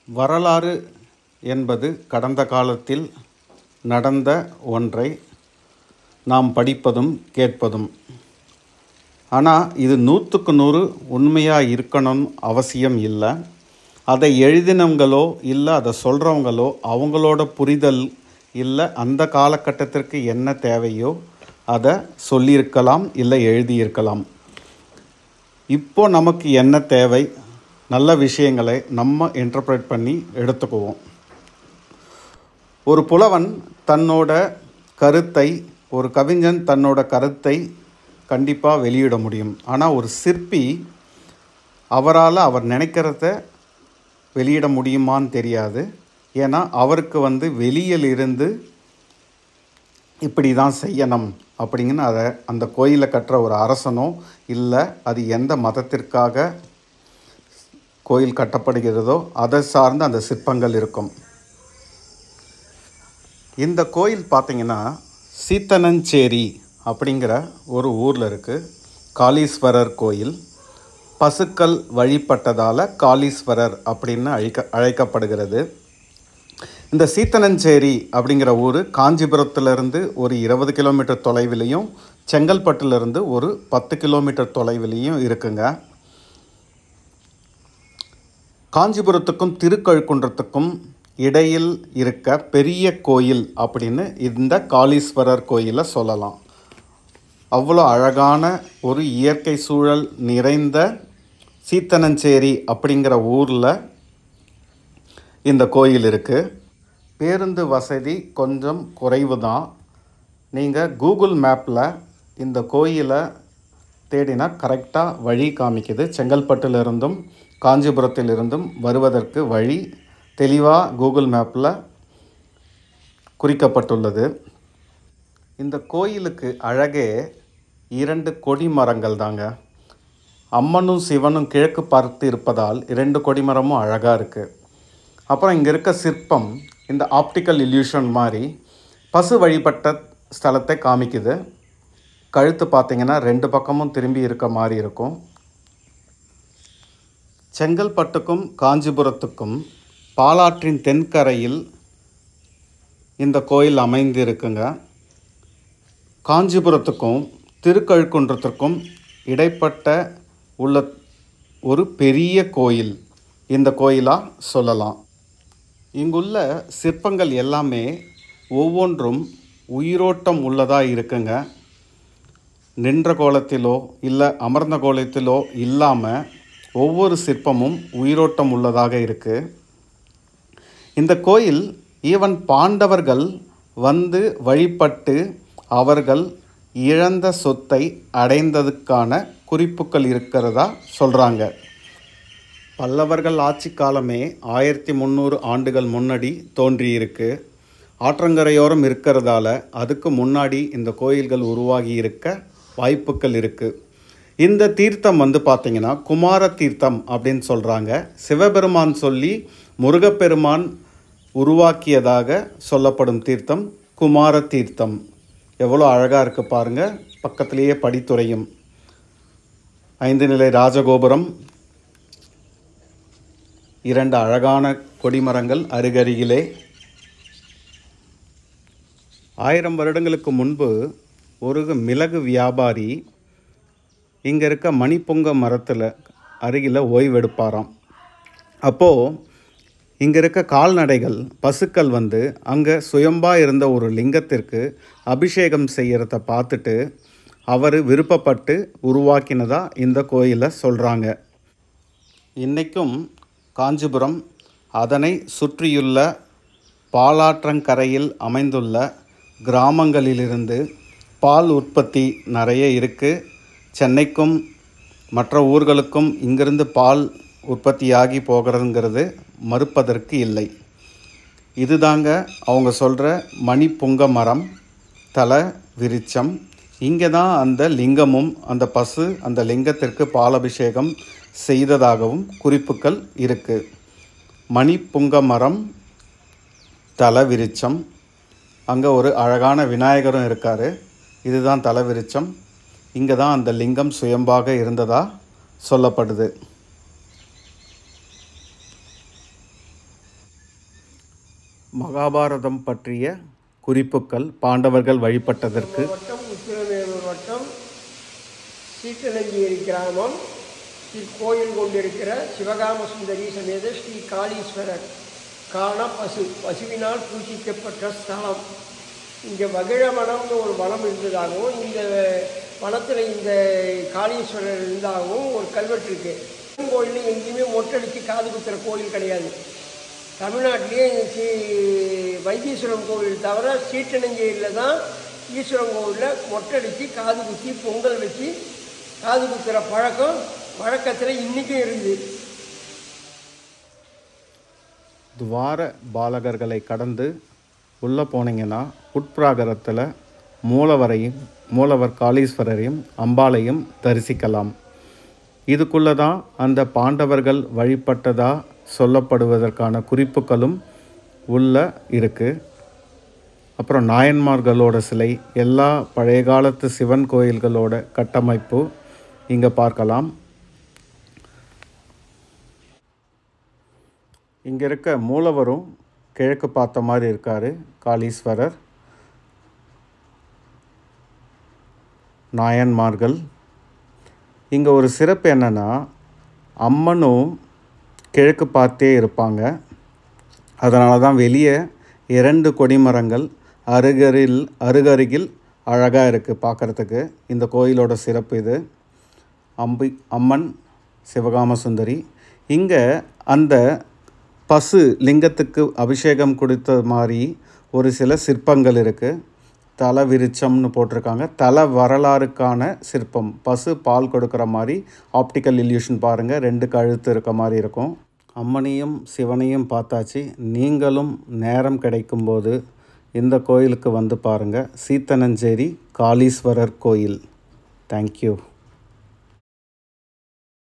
வரலாறு என்பது கடந்த காலத்தில் நடந்த ஒன்றை நாம் படிப்பதும் கேட்பதும் ஆனால் இது நூற்றுக்கு நூறு உண்மையாக இருக்கணும் அவசியம் இல்லை அதை எழுதினவங்களோ இல்லை அதை சொல்கிறவங்களோ அவங்களோட புரிதல் இல்லை அந்த காலகட்டத்திற்கு என்ன தேவையோ அதை சொல்லியிருக்கலாம் இல்லை எழுதியிருக்கலாம் இப்போ நமக்கு என்ன தேவை நல்ல விஷயங்களை நம்ம இன்டர்பிரேட் பண்ணி எடுத்துக்குவோம் ஒரு புலவன் தன்னோட கருத்தை ஒரு கவிஞன் தன்னோட கருத்தை கண்டிப்பாக வெளியிட முடியும் ஆனால் ஒரு சிற்பி அவரால் அவர் நினைக்கிறத வெளியிட முடியுமான்னு தெரியாது ஏன்னா அவருக்கு வந்து வெளியில் இருந்து இப்படி தான் செய்யணும் அப்படிங்கன்னு அதை அந்த கோயிலை கட்டுற ஒரு அரசனோ இல்லை அது எந்த மதத்திற்காக கோயில் கட்டப்படுகிறதோ அதை சார்ந்த அந்த சிற்பங்கள் இருக்கும் இந்த கோயில் பார்த்தீங்கன்னா சீத்தனஞ்சேரி அப்படிங்கிற ஒரு ஊரில் இருக்குது காளீஸ்வரர் கோயில் பசுக்கள் வழிபட்டதால் காளீஸ்வரர் அப்படின்னு அழைக்க அழைக்கப்படுகிறது இந்த சீத்தனஞ்சேரி அப்படிங்கிற ஊர் காஞ்சிபுரத்துலேருந்து ஒரு இருபது கிலோமீட்டர் தொலைவிலையும் செங்கல்பட்டுலேருந்து ஒரு பத்து கிலோமீட்டர் தொலைவிலையும் இருக்குங்க காஞ்சிபுரத்துக்கும் திருக்கழுக்குன்றத்துக்கும் இடையில் இருக்க பெரிய கோயில் அப்படின்னு இந்த காளீஸ்வரர் கோயிலை சொல்லலாம் அவ்வளோ அழகான ஒரு இயற்கை சூழல் நிறைந்த சீத்தனஞ்சேரி அப்படிங்கிற ஊரில் இந்த கோயில் இருக்குது பேருந்து வசதி கொஞ்சம் குறைவு தான் நீங்கள் கூகுள் மேப்பில் இந்த கோயிலை தேடினா கரெக்டாக வழி காமிக்குது செங்கல்பட்டிலிருந்தும் காஞ்சிபுரத்திலிருந்தும் வருவதற்கு வழி தெளிவாக கூகுள் மேப்பில் குறிக்கப்பட்டுள்ளது இந்த கோயிலுக்கு அழகே இரண்டு கொடிமரங்கள் தாங்க அம்மனும் சிவனும் கிழக்கு பார்த்து இருப்பதால் இரண்டு கொடிமரமும் அழகாக இருக்குது அப்புறம் இங்கே இருக்க சிற்பம் இந்த ஆப்டிக்கல் இல்யூஷன் மாதிரி பசு வழிபட்ட ஸ்தலத்தை காமிக்குது கழுத்து பார்த்தீங்கன்னா ரெண்டு பக்கமும் திரும்பி இருக்க மாதிரி இருக்கும் செங்கல்பட்டுக்கும் காஞ்சிபுரத்துக்கும் பாலாற்றின் தென்கரையில் இந்த கோயில் அமைந்து இருக்குங்க காஞ்சிபுரத்துக்கும் திருக்கழுக்குன்றத்துக்கும் இடைப்பட்ட உள்ள ஒரு பெரிய கோயில் இந்த கோயிலாக சொல்லலாம் இங்குள்ள சிற்பங்கள் எல்லாமே ஒவ்வொன்றும் உயிரோட்டம் உள்ளதாக இருக்குங்க நின்ற கோலத்திலோ இல்லை அமர்ந்த கோலத்திலோ இல்லாமல் ஒவ்வொரு சிற்பமும் உயிரோட்டம் உள்ளதாக இருக்குது இந்த கோயில் ஈவன் பாண்டவர்கள் வந்து வழிபட்டு அவர்கள் இழந்த சொத்தை அடைந்ததுக்கான குறிப்புகள் இருக்கிறதா சொல்கிறாங்க பல்லவர்கள் ஆட்சி காலமே ஆயிரத்தி முந்நூறு ஆண்டுகள் முன்னாடி தோன்றியிருக்கு ஆற்றங்கரையோரம் இருக்கிறதால அதுக்கு முன்னாடி இந்த கோயில்கள் உருவாகி இருக்க வாய்ப்புகள் இருக்குது இந்த தீர்த்தம் வந்து பார்த்திங்கன்னா குமார தீர்த்தம் அப்படின்னு சொல்கிறாங்க சிவபெருமான் சொல்லி முருகப்பெருமான் உருவாக்கியதாக சொல்லப்படும் தீர்த்தம் குமார தீர்த்தம் எவ்வளோ அழகாக இருக்குது பாருங்கள் பக்கத்திலேயே படித்துறையும் ஐந்து நிலை ராஜகோபுரம் இரண்டு அழகான கொடிமரங்கள் அருகருகிலே ஆயிரம் வருடங்களுக்கு முன்பு ஒரு மிளகு வியாபாரி இங்கே இருக்க மணிப்பொங்க மரத்தில் அருகில் ஓய்வெடுப்பாராம் அப்போது இங்கே இருக்க கால்நடைகள் பசுக்கள் வந்து அங்கே சுயம்பாக இருந்த ஒரு லிங்கத்திற்கு அபிஷேகம் செய்கிறத பார்த்துட்டு அவர் விருப்பப்பட்டு உருவாக்கினதா இந்த கோயிலை சொல்கிறாங்க இன்றைக்கும் காஞ்சிபுரம் அதனை சுற்றியுள்ள பாலாற்றங்கரையில் அமைந்துள்ள கிராமங்களிலிருந்து பால் உற்பத்தி நிறைய இருக்குது சென்னைக்கும் மற்ற ஊர்களுக்கும் இங்கிருந்து பால் உற்பத்தியாகி போகிறதுங்கிறது மறுப்பதற்கு இல்லை இதுதாங்க அவங்க சொல்கிற மணி புங்க மரம் தலை விருச்சம் இங்கே தான் அந்த லிங்கமும் அந்த பசு அந்த லிங்கத்திற்கு பாலபிஷேகம் செய்ததாகவும் குறிப்புகள் இருக்குது மணி புங்க மரம் தலை விருச்சம் அங்கே ஒரு அழகான விநாயகரும் இருக்கார் இதுதான் தலை விருச்சம் இங்கே தான் அந்த லிங்கம் சுயம்பாக இருந்ததா சொல்லப்படுது மகாபாரதம் பற்றிய குறிப்புகள் பாண்டவர்கள் வழிபட்டதற்கு வட்டம் உத்திரமேரூர் வட்டம் சீட்டலஞ்சேரி கிராமம் இக்கோயில் கொண்டிருக்கிற சிவகாம சுந்தரி சமேத ஸ்ரீ காளீஸ்வரர் காண பசு பசுவினால் பூஜிக்கப்பட்ட ஸ்தலம் இங்கே மகிழ வனம்னு ஒரு வனம் இருந்ததாகவும் இந்த வனத்தில் இந்த காளீஸ்வரர் இருந்தாகவும் ஒரு கல்வெட்டு இருக்குது கோயில் எங்கேயுமே மொட்டடிச்சு காது குத்துற கோயில் கிடையாது தமிழ்நாட்டிலேயே ஸ்ரீ வைத்தீஸ்வரம் கோவில் தவிர சீட்டனஞ்சேரியில் தான் ஈஸ்வரன் கோவிலில் மொட்டடிச்சு காது குத்தி பொங்கல் வச்சு காது குத்துற பழக்கம் வழக்கத்தில் இன்றைக்கும் இருக்குது துவார பாலகர்களை கடந்து உள்ளே போனீங்கன்னா உட்பிராகரத்தில் மூலவரையும் மூலவர் காளீஸ்வரரையும் அம்பாளையும் தரிசிக்கலாம் இதுக்குள்ளே தான் அந்த பாண்டவர்கள் வழிபட்டதா சொல்லப்படுவதற்கான குறிப்புகளும் உள்ள இருக்குது அப்புறம் நாயன்மார்களோட சிலை எல்லா பழைய காலத்து சிவன் கோயில்களோட கட்டமைப்பு இங்கே பார்க்கலாம் இங்கே இருக்க மூலவரும் கிழக்கு பார்த்த மாதிரி இருக்கார் காளீஸ்வரர் நாயன்மார்கள் இங்கே ஒரு சிறப்பு என்னென்னா அம்மனும் கிழக்கு பார்த்தே இருப்பாங்க அதனால தான் வெளியே இரண்டு கொடிமரங்கள் அருகரில் அருகருகில் அழகாக இருக்குது பார்க்குறதுக்கு இந்த கோயிலோட சிறப்பு இது அம்பி அம்மன் சிவகாம சுந்தரி இங்கே அந்த பசு லிங்கத்துக்கு அபிஷேகம் கொடுத்த மாதிரி ஒரு சில சிற்பங்கள் இருக்குது தல விருச்சம்னு போட்டிருக்காங்க தல வரலாறுக்கான சிற்பம் பசு பால் கொடுக்குற மாதிரி ஆப்டிக்கல் இல்யூஷன் பாருங்கள் ரெண்டு கழுத்து இருக்க மாதிரி இருக்கும் அம்மனையும் சிவனையும் பார்த்தாச்சு நீங்களும் நேரம் கிடைக்கும்போது இந்த கோயிலுக்கு வந்து பாருங்கள் சீத்தனஞ்சேரி காளீஸ்வரர் கோயில் தேங்க்யூ